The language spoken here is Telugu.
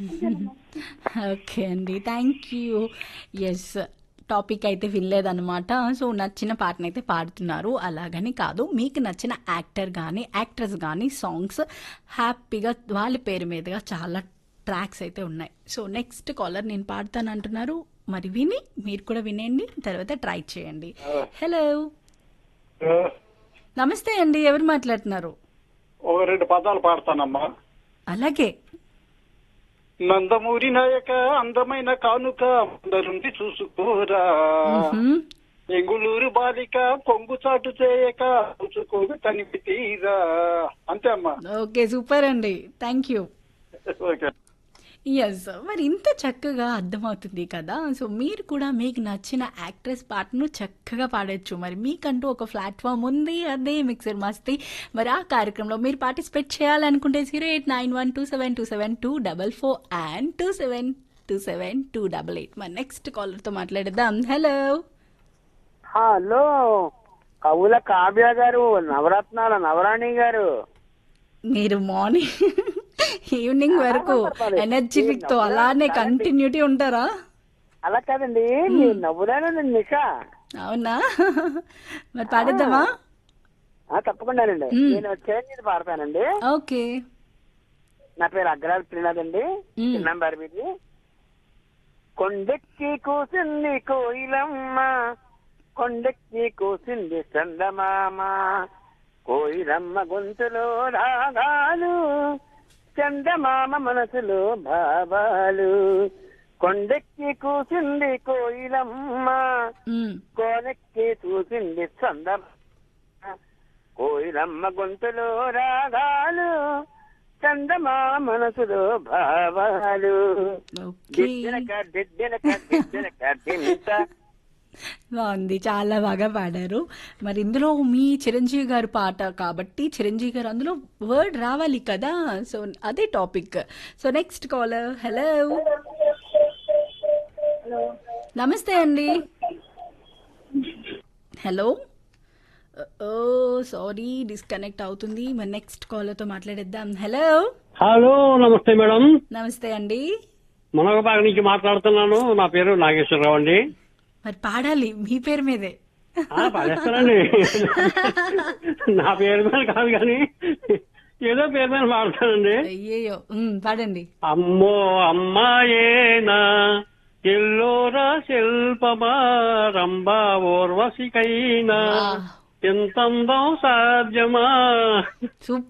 ఓకే అండి థ్యాంక్ యూ ఎస్ టాపిక్ అయితే వినలేదన్నమాట సో నచ్చిన పాటను అయితే పాడుతున్నారు అలాగని కాదు మీకు నచ్చిన యాక్టర్ కానీ యాక్ట్రెస్ కానీ సాంగ్స్ హ్యాపీగా వాళ్ళ పేరు మీదుగా చాలా ట్రాక్స్ అయితే ఉన్నాయి సో నెక్స్ట్ కాలర్ నేను పాడతాను అంటున్నారు మరి విని మీరు కూడా వినండి తర్వాత ట్రై చేయండి హలో నమస్తే అండి ఎవరు మాట్లాడుతున్నారు ఒక రెండు పదాలు పాడతానమ్మా అలాగే నందమూరి నాయక అందమైన కానుక అందరుంది చూసుకోరా మ్హూ. ఎంగులూరు బాలిక కొంగు చాటు చేయక చూసుకోగా తనివి తీరా అంతే అమ్మా ఓకే సూపర్ అండి థ్యాంక్ యూ ఓకే ఎస్ మరి ఇంత చక్కగా అర్థమవుతుంది కదా సో మీరు కూడా మీకు నచ్చిన యాక్ట్రెస్ పాటను చక్కగా పాడొచ్చు మరి మీకంటూ ఒక ప్లాట్ఫామ్ ఉంది అదే మిక్సర్ మస్తీ మరి ఆ కార్యక్రమంలో మీరు పార్టిసిపేట్ చేయాలనుకుంటే zero eight nine one two seven two seven two double four and two seven two seven two double eight మరి నెక్స్ట్ కాలర్తో మాట్లాడదాం హలో హలో కవుల కావ్య గారు నవరత్నాల నవరాణి గారు మీరు మార్నింగ్ ఈవినింగ్ వరకు ఎనర్జెటిక్ తో అలానే కంటిన్యూటీ ఉంటారా అలా కాదండి మీరు నవ్వురానండి నిషా అవునా మరి పాడేద్దామా ఆ, తప్పకుండానండి మ్మ్. నేను చిరంజీవి పాడతానండి ఓకే నా పేరు అగ్రాల్ శ్రీనాథ్ అండి మ్మ్. చిన్నంబారి మీది కొండెక్కి కూసింది కోయిలమ్మ కొండెక్కి కూసింది చందమామ కోయిలమ్మ గొంతులో రాగాలు చందమామ మనసులో భావాలు కొండెక్కి కూసింది కోయిలమ్మ మ్మ్. కోనెక్కి చూసింది చందమామ కోయిలమ్మ గొంతులో రాగాలు చందమామ మనసులో భావాలు ఓకే దిద్దెనక దిద్దెనక దిద్దెనక దింత బాగుంది చాలా బాగా పాడారు మరి ఇందులో మీ చిరంజీవి గారు పాట కాబట్టి చిరంజీవి గారు అందులో వర్డ్ రావాలి కదా సో అదే topic so next caller hello నమస్తే అండి హలో ఓ సారీ డిస్కనెక్ట్ అవుతుంది మరి నెక్స్ట్ కాలర్తో మాట్లాడేద్దాం హలో హలో నమస్తే మేడం నమస్తే అండి మునగబాగ నుంచి మాట్లాడుతున్నాను నా పేరు నాగేశ్వరరావు అండి మరి పాడాలి మీ పేరు మీదే ఆ, పాడేస్తానండి నా పేరు మీద కాదు కానీ ఏదో పేరు మీద పాడతానండి అయ్యయ్యో ఉమ్, పాడండి అమ్మో అమ్మాయేనా ఎల్లోరా శిల్పమా రంభా ఓర్వశికైనా వాహ్. ఎంతందం సాధ్యమా సూపర్